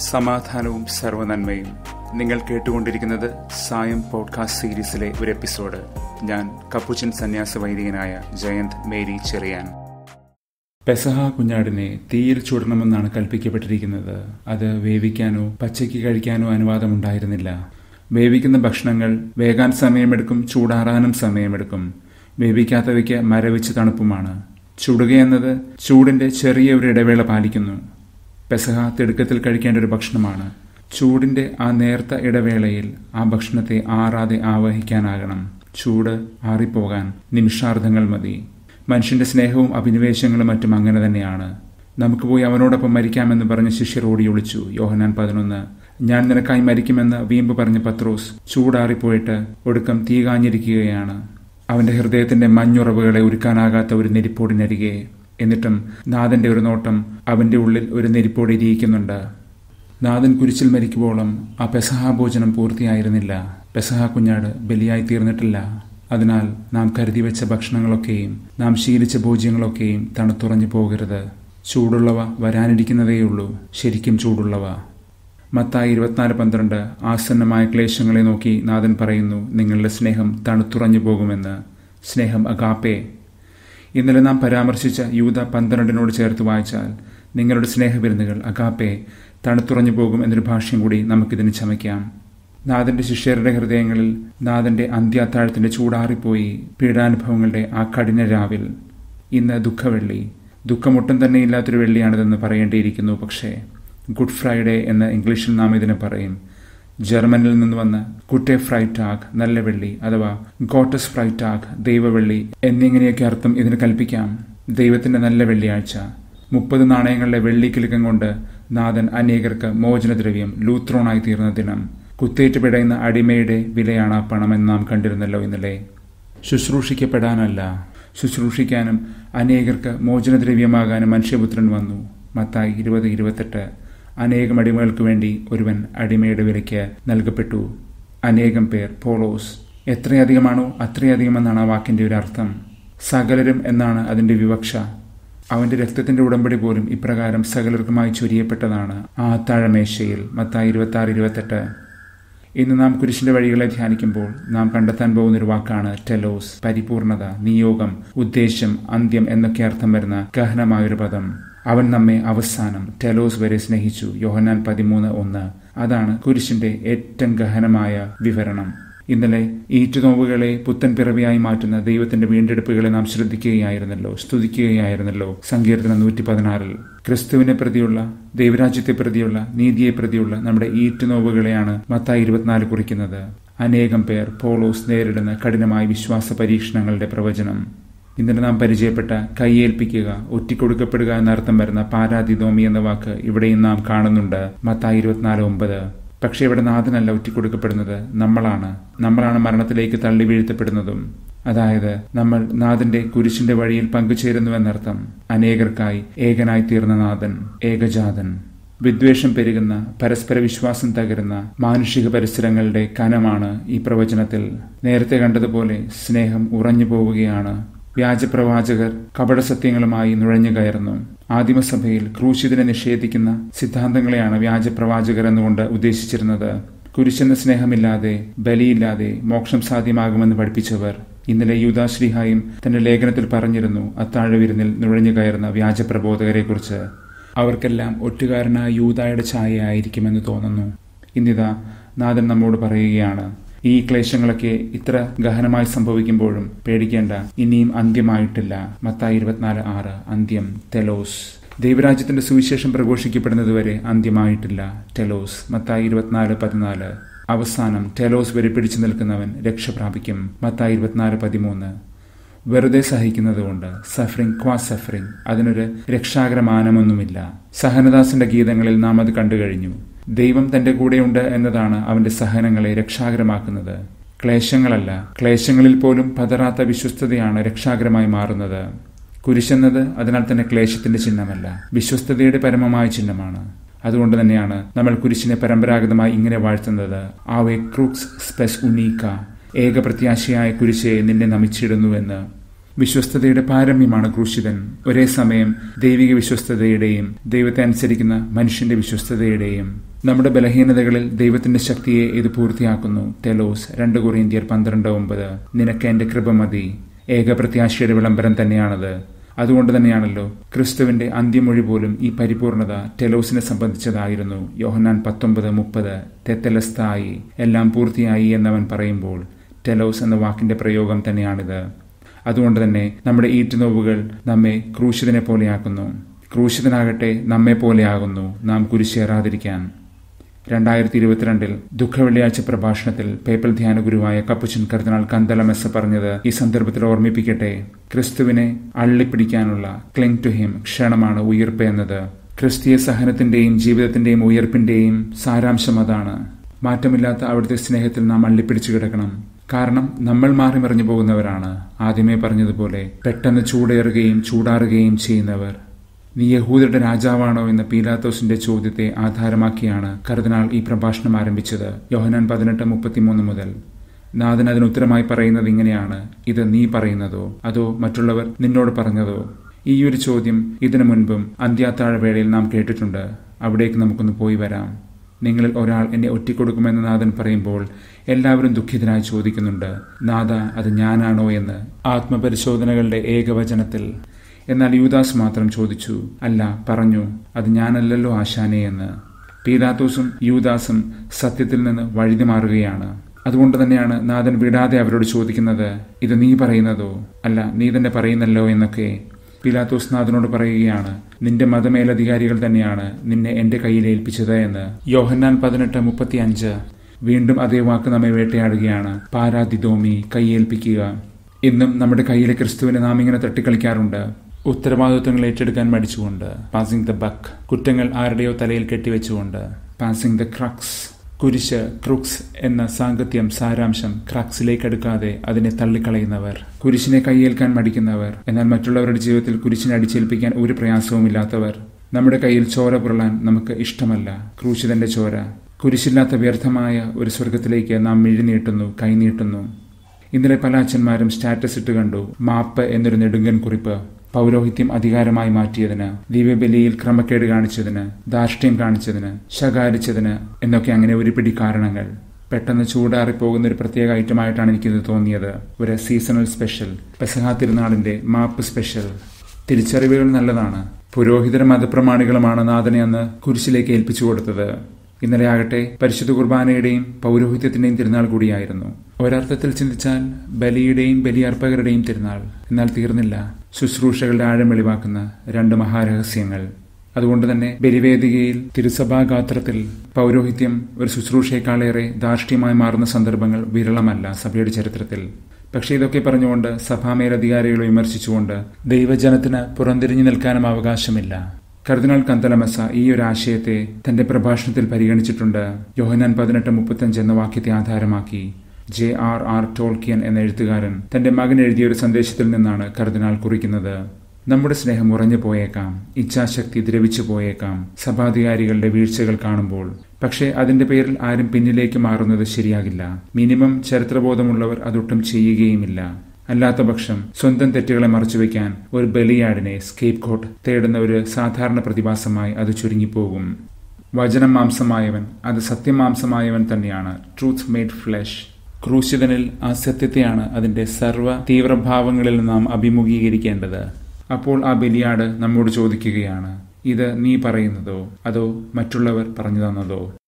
സമാധാനവും സർവനന്മയും നിങ്ങൾ കേട്ടുകൊണ്ടിരിക്കുന്നത് സായം പോഡ്കാസ്റ്റ് സീരീസിലെ ഒരു എപ്പിസോഡ് ഞാൻ കപ്പുച്ചൻ സന്യാസ വൈദികനായ ജയന്ത് മേരി ചെറിയാൻ പെസഹ കുഞ്ഞാടിനെ തീയിൽ ചുടണമെന്നാണ് കൽപ്പിക്കപ്പെട്ടിരിക്കുന്നത് അത് വേവിക്കാനോ പച്ചയ്ക്ക് കഴിക്കാനോ അനുവാദമുണ്ടായിരുന്നില്ല വേവിക്കുന്ന ഭക്ഷണങ്ങൾ വേകാൻ സമയമെടുക്കും ചൂടാറാനും സമയമെടുക്കും വേവിക്കാത്തവയ്ക്ക് മരവിച്ച് തണുപ്പുമാണ് ചുടുകയെന്നത് ചൂടിന്റെ ചെറിയ ഒരു ഇടവേള പാലിക്കുന്നു പെസഹ തിടുക്കത്തിൽ കഴിക്കേണ്ട ഒരു ഭക്ഷണമാണ് ചൂടിന്റെ ആ നേർത്ത ഇടവേളയിൽ ആ ഭക്ഷണത്തെ ആറാതെ ആവഹിക്കാനാകണം ചൂട് ആറിപ്പോകാൻ നിമിഷാർദ്ധങ്ങൾ മതി മനുഷ്യന്റെ സ്നേഹവും അഭിനിവേശങ്ങളും മറ്റും അങ്ങനെ തന്നെയാണ് നമുക്ക് പോയി അവനോടൊപ്പം മരിക്കാമെന്ന് പറഞ്ഞ് ശിഷ്യർ ഓടി ഒളിച്ചു യോഹനാൻ പതിനൊന്ന് ഞാൻ നിനക്കായി മരിക്കുമെന്ന് വീമ്പ് പറഞ്ഞ പത്രോസ് ചൂടാറിപ്പോയിട്ട് ഒടുക്കം തീ കാഞ്ഞിരിക്കുകയാണ് അവന്റെ ഹൃദയത്തിന്റെ മഞ്ഞുറവുകളെ ഒരുക്കാനാകാത്ത ഒരു നെരിപ്പോടിനരികെ എന്നിട്ടും നാഥന്റെ ഒരു നോട്ടം അവന്റെ ഉള്ളിൽ ഒരു നെരിപ്പോടി ഇരിക്കുന്നുണ്ട് നാഥൻ കുരിശിൽ മരിക്കുവോളം ആ പെസഹ ഭോജനം പൂർത്തിയായിരുന്നില്ല പെസഹ കുഞ്ഞാട് ബലിയായി തീർന്നിട്ടില്ല അതിനാൽ നാം കരുതി വെച്ച ഭക്ഷണങ്ങളൊക്കെയും നാം ശീലിച്ച ഭോജ്യങ്ങളൊക്കെയും തണുത്തുറഞ്ഞു പോകരുത് ചൂടുള്ളവ വരാനിരിക്കുന്നതേയുള്ളൂ ശരിക്കും ചൂടുള്ളവ മത്തായി ഇരുപത്തിനാല് പന്ത്രണ്ട് ആസന്നമായ ക്ലേശങ്ങളെ നോക്കി നാഥൻ പറയുന്നു നിങ്ങളുടെ സ്നേഹം തണുത്തുറഞ്ഞു പോകുമെന്ന് സ്നേഹം അഗാപ്പേ ഇന്നലെ നാം പരാമർശിച്ച യൂത പന്ത്രണ്ടിനോട് ചേർത്ത് വായിച്ചാൽ നിങ്ങളുടെ സ്നേഹവിരുന്നുകൾ അഗാപ്പെ തണുത്തുറഞ്ഞു പോകും എന്നൊരു ഭാഷ്യം കൂടി നമുക്കിതിന് ചമയ്ക്കാം നാഥന്റെ ശിഷ്യരുടെ ഹൃദയങ്ങളിൽ നാഥന്റെ അന്ത്യാത്താഴത്തിന്റെ ചൂടാറിപ്പോയി പീഡാനുഭവങ്ങളുടെ ആ കഠിന രാവിൽ ഇന്ന് ദുഃഖവെള്ളി ദുഃഖമൊട്ടും തന്നെ ഇല്ലാത്തൊരു വെള്ളിയാണിതെന്ന് പറയേണ്ടിയിരിക്കുന്നു പക്ഷേ ഗുഡ് ഫ്രൈഡേ എന്ന് ഇംഗ്ലീഷിൽ നാം ഇതിനെ പറയും ജർമ്മനിൽ നിന്ന് വന്ന കുട്ടെ ഫ്രൈറ്റാഗ് നല്ല വെള്ളി അഥവാ ഗോട്ടസ് ഫ്രൈറ്റാഗ് ദൈവവെള്ളി എന്നിങ്ങനെയൊക്കെ അർത്ഥം ഇതിന് കൽപ്പിക്കാം ദൈവത്തിന്റെ നല്ല വെള്ളിയാഴ്ച മുപ്പത് നാണയങ്ങളുടെ വെള്ളിക്കിലുക്കം കൊണ്ട് നാഥൻ അനേകർക്ക് മോചനദ്രവ്യം ലൂത്രോണായി തീർന്ന ദിനം കുത്തേറ്റ് പിടയുന്ന അടിമയുടെ വിലയാണ് ആ പണമെന്ന് നാം കണ്ടിരുന്നല്ലോ ഇന്നലെ ശുശ്രൂഷിക്കപ്പെടാനല്ല ശുശ്രൂഷിക്കാനും അനേകർക്ക് മോചനദ്രവ്യമാകാനും മനുഷ്യപുത്രൻ വന്നു മത്തായി ഇരുപത് ഇരുപത്തെട്ട് അനേകം അടിമകൾക്ക് വേണ്ടി ഒരുവൻ അടിമയുടെ വിലയ്ക്ക് നൽകപ്പെട്ടു അനേകം പേർ പോളോസ് എത്രയധികമാണോ അത്രയധികമെന്നാണ് ആ വാക്കിന്റെ ഒരു അർത്ഥം സകലരും എന്നാണ് അതിന്റെ വിവക്ഷ അവന്റെ രക്തത്തിന്റെ ഉടമ്പടി പോലും ഇപ്രകാരം സകലർക്കുമായി ചൊരിയപ്പെട്ടതാണ് ആ അത്താഴമേശയിൽ മത്തായി ഇരുപത്തി ആറ് ഇരുപത്തെട്ട് ഇന്ന് നാം കുരിശിന്റെ വഴികളെ ധ്യാനിക്കുമ്പോൾ നാം കണ്ടെത്താൻ പോകുന്ന ഒരു വാക്കാണ് ടെലോസ് പരിപൂർണത നിയോഗം ഉദ്ദേശ്യം അന്ത്യം എന്നൊക്കെ അർത്ഥം വരുന്ന ഗഹനമായൊരു പദം അവൻ നമ്മെ അവസാനം ടെലോസ് വരെ സ്നേഹിച്ചു യോഹനാൻ പതിമൂന്ന് ഒന്ന് അതാണ് കുരിശിന്റെ ഏറ്റവും ഗഹനമായ വിവരണം ഇന്നലെ ഈറ്റുനോവുകളെ പുത്തൻ പിറവിയായി മാറ്റുന്ന ദൈവത്തിന്റെ വീണ്ടെടുപ്പുകളെ നാം ശ്രദ്ധിക്കുകയായിരുന്നല്ലോ സ്തുതിക്കുകയായിരുന്നല്ലോ സങ്കീർത്തനം നൂറ്റി പതിനാറിൽ ക്രിസ്തുവിനെ പ്രതിയുള്ള ദൈവരാജ്യത്തെ പ്രതിയുള്ള നീതിയെ പ്രതിയുള്ള നമ്മുടെ ഈറ്റുനോവുകളെയാണ് മത്തായി ഇരുപത്തിനാല് കുറിക്കുന്നത് അനേകം പേർ പോളോസ് നേരിടുന്ന കഠിനമായ വിശ്വാസ പരീക്ഷണങ്ങളുടെ പ്രവചനം ഇന്നലെ നാം പരിചയപ്പെട്ട കൈയേൽപ്പിക്കുക ഒറ്റിക്കൊടുക്കപ്പെടുക എന്നർത്ഥം വരുന്ന പാരാതിദോമി എന്ന വാക്ക് ഇവിടെയും നാം കാണുന്നുണ്ട് മത്തായി ഇരുപത്തിനാല് ഒമ്പത് പക്ഷെ ഇവിടെ നാഥനല്ല ഒറ്റിക്കൊടുക്കപ്പെടുന്നത് നമ്മളാണ് നമ്മളാണ് മരണത്തിലേക്ക് തള്ളി വീഴ്ത്തപ്പെടുന്നതും അതായത് നമ്മൾ നാഥന്റെ കുരിശിന്റെ വഴിയിൽ പങ്കുചേരുന്നുവെന്നർത്ഥം അനേകർക്കായി ഏകനായി തീർന്ന നാഥൻ ഏകജാതൻ വിദ്വേഷം പെരുകുന്ന പരസ്പര വിശ്വാസം തകരുന്ന മാനുഷിക പരിസരങ്ങളുടെ കനമാണ് ഈ പ്രവചനത്തിൽ നേരത്തെ കണ്ടതുപോലെ സ്നേഹം ഉറഞ്ഞു പോവുകയാണ് വ്യാജപ്രവാചകർ കപടസത്യങ്ങളുമായി നുഴഞ്ഞു കയറുന്നു ആദിമസഭയിൽ ക്രൂശിതിനെ നിഷേധിക്കുന്ന സിദ്ധാന്തങ്ങളെയാണ് വ്യാജപ്രവാചകർ എന്നുകൊണ്ട് ഉദ്ദേശിച്ചിരുന്നത് കുരിശെന്ന സ്നേഹമില്ലാതെ ബലിയില്ലാതെ മോക്ഷം സാധ്യമാകുമെന്ന് പഠിപ്പിച്ചവർ ഇന്നലെ യൂതാശ്രീഹായും തന്റെ ലേഖനത്തിൽ പറഞ്ഞിരുന്നു അത്താഴ വിരുന്നിൽ നുഴഞ്ഞു കയറുന്ന വ്യാജപ്രബോധകരെക്കുറിച്ച് അവർക്കെല്ലാം ഒറ്റുകാരനായ യൂതായുടെ ഛായയായിരിക്കുമെന്ന് തോന്നുന്നു ഇന്നിതാ നാഥൻ നമ്മോട് പറയുകയാണ് ഈ ക്ലേശങ്ങളൊക്കെ ഇത്ര ഗഹനമായി സംഭവിക്കുമ്പോഴും പേടിക്കേണ്ട ഇനിയും അന്ത്യമായിട്ടില്ല മത്തായി ഇരുപത്തിനാല് ആറ് അന്ത്യം തെലോസ് ദൈവരാജ്യത്തിന്റെ സുവിശേഷം പ്രഘോഷിക്കപ്പെടുന്നതുവരെ അന്ത്യമായിട്ടില്ല ടെലോസ് മത്തായി ഇരുപത്തിനാല് പതിനാല് അവസാനം ടെലോസ് വരെ പിടിച്ചു നിൽക്കുന്നവൻ രക്ഷ പ്രാപിക്കും മത്തായി ഇരുപത്തിനാല് പതിമൂന്ന് വെറുതെ സഹിക്കുന്നതുകൊണ്ട് സഫറിംഗ് ക്വാ സഫറിംഗ് അതിനൊരു രക്ഷാകരമാനമൊന്നുമില്ല സഹനദാസിന്റെ ഗീതങ്ങളിൽ നാം അത് കണ്ടുകഴിഞ്ഞു ദൈവം തന്റെ കൂടെയുണ്ട് എന്നതാണ് അവന്റെ സഹനങ്ങളെ രക്ഷാകരമാക്കുന്നത് ക്ലേശങ്ങളല്ല ക്ലേശങ്ങളിൽ പോലും പതറാത്ത വിശ്വസ്തതയാണ് രക്ഷാകരമായി മാറുന്നത് കുരിശെന്നത് അതിനാൽ തന്നെ ക്ലേശത്തിന്റെ ചിഹ്നമല്ല വിശ്വസ്തതയുടെ പരമമായ ചിഹ്നമാണ് അതുകൊണ്ട് തന്നെയാണ് നമ്മൾ കുരിശിനെ പരമ്പരാഗതമായി ഇങ്ങനെ വാഴ്ത്തുന്നത് ആവെ ക്രൂക്സ് സ്പെസ് ഉണീക്ക ഏക പ്രത്യാശയായ കുരിശയെ നിന്നെ നമിച്ചിടുന്നുവെന്ന് വിശ്വസ്തതയുടെ പാരമ്യമാണ് ക്രൂശിതൻ ഒരേ സമയം ദൈവിക വിശ്വസ്തതയുടെയും ദൈവത്തെ അനുസരിക്കുന്ന മനുഷ്യന്റെ വിശ്വസ്തതയുടെയും നമ്മുടെ ബലഹീനതകളിൽ ദൈവത്തിന്റെ ശക്തിയെ ഇത് പൂർത്തിയാക്കുന്നു ടെലോസ് രണ്ട് കൊറിയന്ത്യർ പന്ത്രണ്ട് ഒമ്പത് നിനക്ക് എന്റെ കൃപ മതി ഏകപ്രത്യാശയുടെ വിളംബരം തന്നെയാണത് അതുകൊണ്ട് തന്നെയാണല്ലോ ക്രിസ്തുവിന്റെ അന്ത്യമൊഴി പോലും ഈ പരിപൂർണത ടെലോസിനെ സംബന്ധിച്ചതായിരുന്നു യോഹന്നാൻ പത്തൊമ്പത് മുപ്പത് തെത്തലസ്ഥായി എല്ലാം പൂർത്തിയായി എന്നവൻ പറയുമ്പോൾ ടെലോസ് എന്ന വാക്കിന്റെ പ്രയോഗം തന്നെയാണിത് അതുകൊണ്ട് തന്നെ നമ്മുടെ ഈറ്റുനോവുകൾ നമ്മെ ക്രൂശിതനെ പോലെയാക്കുന്നു ക്രൂശിതനാകട്ടെ നമ്മെ പോലെയാകുന്നു നാം കുരിശേറാതിരിക്കാൻ രണ്ടായിരത്തി ഇരുപത്തിരണ്ടിൽ ദുഃഖവെള്ളിയാഴ്ച പ്രഭാഷണത്തിൽ പേപ്പൽ ധ്യാന ഗുരുവായ കപ്പുച്ചൻ കർദിനാൾ കന്തലമെസ് പറഞ്ഞത് ഈ സന്ദർഭത്തിൽ ഓർമ്മിപ്പിക്കട്ടെ ക്രിസ്തുവിനെ അള്ളിപ്പിടിക്കാനുള്ള ക്ലിങ് ടു ഹിം ക്ഷണമാണ് ഉയർപ്പ് എന്നത് ക്രിസ്തീയ സഹനത്തിന്റെയും ജീവിതത്തിന്റെയും ഉയർപ്പിന്റെയും സാരാംശം അതാണ് മാറ്റമില്ലാത്ത അവിടുത്തെ സ്നേഹത്തിൽ നാം അള്ളിപ്പിടിച്ചു കിടക്കണം കാരണം നമ്മൾ മാറി മറിഞ്ഞു പോകുന്നവരാണ് ആദ്യമേ പറഞ്ഞതുപോലെ പെട്ടെന്ന് ചൂടേറുകയും ചൂടാറുകയും ചെയ്യുന്നവർ നീ യഹൂദരുടെ രാജാവാണോ എന്ന പീലാത്തോസിന്റെ ചോദ്യത്തെ ആധാരമാക്കിയാണ് കർദിനാൾ ഈ പ്രഭാഷണം ആരംഭിച്ചത് യോഹനാൻ പതിനെട്ട് മുപ്പത്തിമൂന്ന് മുതൽ നാഥൻ അതിന് ഉത്തരമായി പറയുന്നത് ഇങ്ങനെയാണ് ഇത് നീ പറയുന്നതോ അതോ മറ്റുള്ളവർ നിന്നോട് പറഞ്ഞതോ ഈ ഒരു ചോദ്യം ഇതിനു മുൻപും അന്ത്യാത്താഴ വേളയിൽ നാം കേട്ടിട്ടുണ്ട് അവിടേക്ക് നമുക്കൊന്ന് പോയി വരാം നിങ്ങളിൽ ഒരാൾ എന്നെ ഒറ്റിക്കൊടുക്കുമെന്ന് നാഥൻ പറയുമ്പോൾ എല്ലാവരും ദുഃഖിതരായി ചോദിക്കുന്നുണ്ട് നാഥ അത് ഞാനാണോ എന്ന് ആത്മപരിശോധനകളുടെ ഏകവചനത്തിൽ എന്നാൽ യൂദാസ് മാത്രം ചോദിച്ചു അല്ല പറഞ്ഞു അത് ഞാനല്ലല്ലോ ആശാനെ എന്ന് പീലാത്തോസും യൂദാസും സത്യത്തിൽ നിന്ന് വഴുതി മാറുകയാണ് അതുകൊണ്ട് തന്നെയാണ് നാഥൻ വിടാതെ അവരോട് ചോദിക്കുന്നത് ഇത് നീ പറയുന്നതോ അല്ല നീ തന്നെ പറയുന്നല്ലോ എന്നൊക്കെ പിലാത്തോസ് നാഥനോട് പറയുകയാണ് നിന്റെ മതമേലധികാരികൾ തന്നെയാണ് നിന്നെ എന്റെ കയ്യിൽ ഏൽപ്പിച്ചത് എന്ന് യോഹന്നാൻ പതിനെട്ട് മുപ്പത്തി അഞ്ച് വീണ്ടും അതേ വാക്ക് നമ്മെ വേട്ടയാടുകയാണ് പാരാതിദോമി കൈയേൽപ്പിക്കുക ഇന്നും നമ്മുടെ കയ്യിലെ ക്രിസ്തുവിനെ നാം ഇങ്ങനെ തട്ടിക്കളിക്കാറുണ്ട് ഉത്തരവാദിത്വങ്ങൾ ഏറ്റെടുക്കാൻ മടിച്ചുകൊണ്ട് പാസിംഗ് ദ ബക്ക് കുറ്റങ്ങൾ ആരുടെയോ തലയിൽ കെട്ടിവെച്ചുകൊണ്ട് പാസിംഗ് ദ ക്രക്സ് കുരിശ് ക്രുക്സ് എന്ന സാങ്കത്യം സാരാംശം ക്രക്സിലേക്ക് എടുക്കാതെ അതിനെ തള്ളിക്കളയുന്നവർ കുരിശിനെ കൈയേൽക്കാൻ മടിക്കുന്നവർ എന്നാൽ മറ്റുള്ളവരുടെ ജീവിതത്തിൽ കുരിശിനെ അടിച്ചേൽപ്പിക്കാൻ ഒരു പ്രയാസവുമില്ലാത്തവർ നമ്മുടെ കയ്യിൽ ചോര പുരളാൻ നമുക്ക് ഇഷ്ടമല്ല ക്രൂശിതന്റെ ചോര കുരിശില്ലാത്ത വ്യർത്ഥമായ ഒരു സ്വർഗത്തിലേക്ക് നാം മിഴിനീട്ടുന്നു കൈനീട്ടുന്നു ഇന്നലെ പല അച്ഛന്മാരും സ്റ്റാറ്റസ് ഇട്ട് കണ്ടു മാപ്പ് എന്നൊരു നെടുങ്കൻ കുറിപ്പ് പൗരോഹിത്യം അധികാരമായി മാറ്റിയതിന് ദിവ്യബലിയിൽ ക്രമക്കേട് കാണിച്ചതിന് ധാർഷ്ട്യം കാണിച്ചതിന് ശകാരിച്ചതിന് എന്നൊക്കെ അങ്ങനെ ഒരു പിടി കാരണങ്ങൾ പെട്ടെന്ന് ചൂടാറിപ്പോകുന്ന ഒരു പ്രത്യേക ഐറ്റമായിട്ടാണ് എനിക്കിത് തോന്നിയത് ഒരു സീസണൽ സ്പെഷ്യൽ പെസഹ തിരുനാളിന്റെ മാപ്പ് സ്പെഷ്യൽ തിരിച്ചറിവുകൾ നല്ലതാണ് പുരോഹിതര മതപ്രമാണികളുമാണ് നാഥനെ അന്ന് കുരിശിലേക്ക് ഏൽപ്പിച്ചു കൊടുത്തത് ഇന്നലെ ആകട്ടെ പരിശുദ്ധ കുർബാനയുടെയും പൗരോഹിത്യത്തിന്റെയും തിരുനാൾ കൂടിയായിരുന്നു ഒരർത്ഥത്തിൽ ചിന്തിച്ചാൽ ബലിയുടെയും ബലിയർപ്പകരുടെയും തിരുനാൾ എന്നാൽ തീർന്നില്ല ശുശ്രൂഷകളുടെ ആഴം വെളിവാക്കുന്ന രണ്ട് മഹാരഹസ്യങ്ങൾ അതുകൊണ്ട് തന്നെ ബലിവേദികയിൽ തിരുസഭാഗാത്രത്തിൽ പൗരോഹിത്യം ഒരു ശുശ്രൂഷയെക്കാളേറെ ധാർഷ്ട്യമായി മാറുന്ന സന്ദർഭങ്ങൾ വിരളമല്ല സഭയുടെ ചരിത്രത്തിൽ പക്ഷേ ഇതൊക്കെ പറഞ്ഞുകൊണ്ട് സഭാമേലധികാരികളെ വിമർശിച്ചുകൊണ്ട് ദൈവജനത്തിന് പുറംതിരിഞ്ഞു നിൽക്കാനും അവകാശമില്ല കർദിനാൾ കന്തലമസ ഈ ഒരു ആശയത്തെ തന്റെ പ്രഭാഷണത്തിൽ പരിഗണിച്ചിട്ടുണ്ട് യോഹനാൻ പതിനെട്ട് മുപ്പത്തഞ്ച് എന്ന വാക്യത്തെ ആധാരമാക്കി ജെ ആർ ആർ ടോൾക്കിയൻ എന്ന എഴുത്തുകാരൻ തന്റെ മകൻ എഴുതിയ ഒരു സന്ദേശത്തിൽ നിന്നാണ് കർദിനാൾ കുറിക്കുന്നത് നമ്മുടെ സ്നേഹം ഉറഞ്ഞു പോയേക്കാം ഇച്ഛാശക്തി ദ്രവിച്ചു പോയേക്കാം സഭാധികാരികളുടെ വീഴ്ചകൾ കാണുമ്പോൾ പക്ഷേ അതിന്റെ പേരിൽ ആരും പിന്നിലേക്ക് മാറുന്നത് ശരിയാകില്ല മിനിമം ചരിത്രബോധമുള്ളവർ അതൊട്ടും ചെയ്യുകയുമില്ല അല്ലാത്ത പക്ഷം സ്വന്തം തെറ്റുകളെ മറച്ചുവെക്കാൻ ഒരു ബലിയാടിനെ സ്കേപ്പ് കോട്ട് തേടുന്ന ഒരു സാധാരണ പ്രതിഭാസമായി അത് ചുരുങ്ങിപ്പോകും വചനം മാംസമായവൻ അത് സത്യമാംസമായവൻ തന്നെയാണ് ട്രൂത്ത് മെയ്ഡ് ഫ്ലഷ് ക്രൂശിതനിൽ ആ സത്യത്തെയാണ് അതിന്റെ സർവ്വ തീവ്രഭാവങ്ങളിൽ നാം അഭിമുഖീകരിക്കേണ്ടത് അപ്പോൾ ആ ബലിയാട് നമ്മോട് ചോദിക്കുകയാണ് ഇത് നീ പറയുന്നതോ അതോ മറ്റുള്ളവർ പറഞ്ഞു തന്നതോ